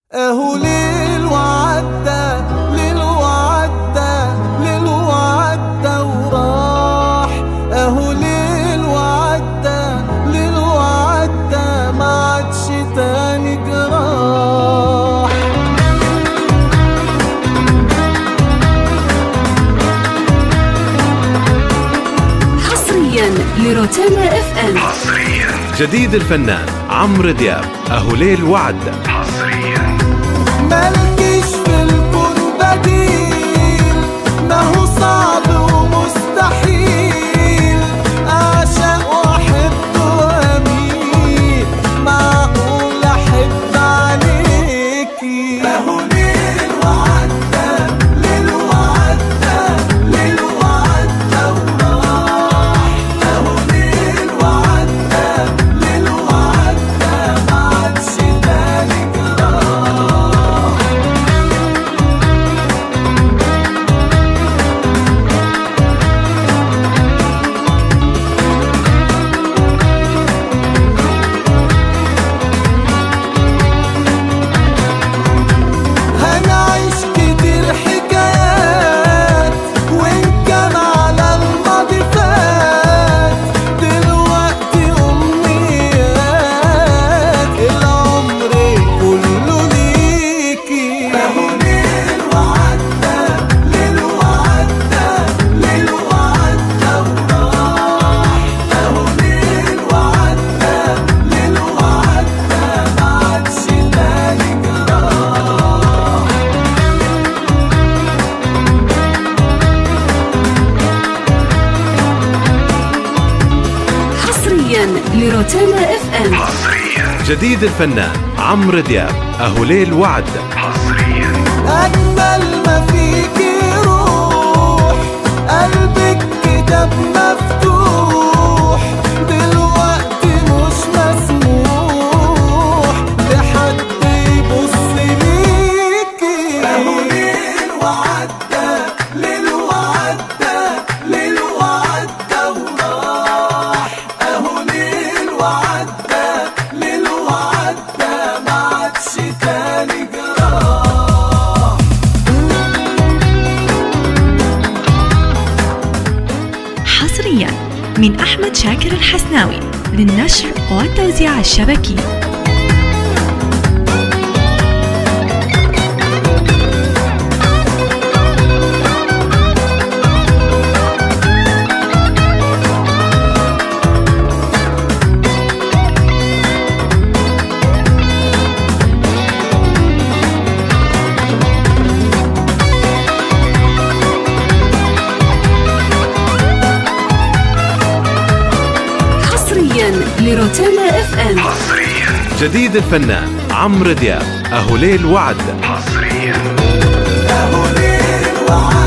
اهو ليل وعدى ليل وعدى ليل وعدى وراح اهو ليل وعدى ليل وعدى ما عادش تاني جراح حصريا لروتانا اف ام جديد الفنان عمرو دياب أهو ليل وعدة ملكش في الكون بديل ما هو صعب ومستحيل اعشق واحب واميل معقول احب عليكي ما هو ليل وعدى ليل وعدى ليل وعدى وراح ما هو ليل وعدى ليل وعدى ما عادش تاني جراح هنعيش كتير حكايات وإن كان على الماضي فات دلوقتي أمنيات العمر كله ليكي أهو ليل وعدى ليل وعدى ليل وعدى وراح أهو ليل وعدى ليل وعدى ما عادش تاني جراح حصريا لروتانا اف ام جديد الفنان عمرو دياب أهو ليل وعدة أجمل ما فيكي روح قلبك كتاب مفتوح دلوقتي مش مسموح لحد يبص ليكي أهو ليل وعدى ليل وعدى ليل وعدى وراح أهو ليل وعدى ليل وعدى ما عادش تاني جراح حصريا من أحمد شاكر الحسناوي للنشر والتوزيع الشبكي حصريا لروتانا اف ام جديد الفنان عمرو دياب أهو ليل وعدة أهو ليل وعدى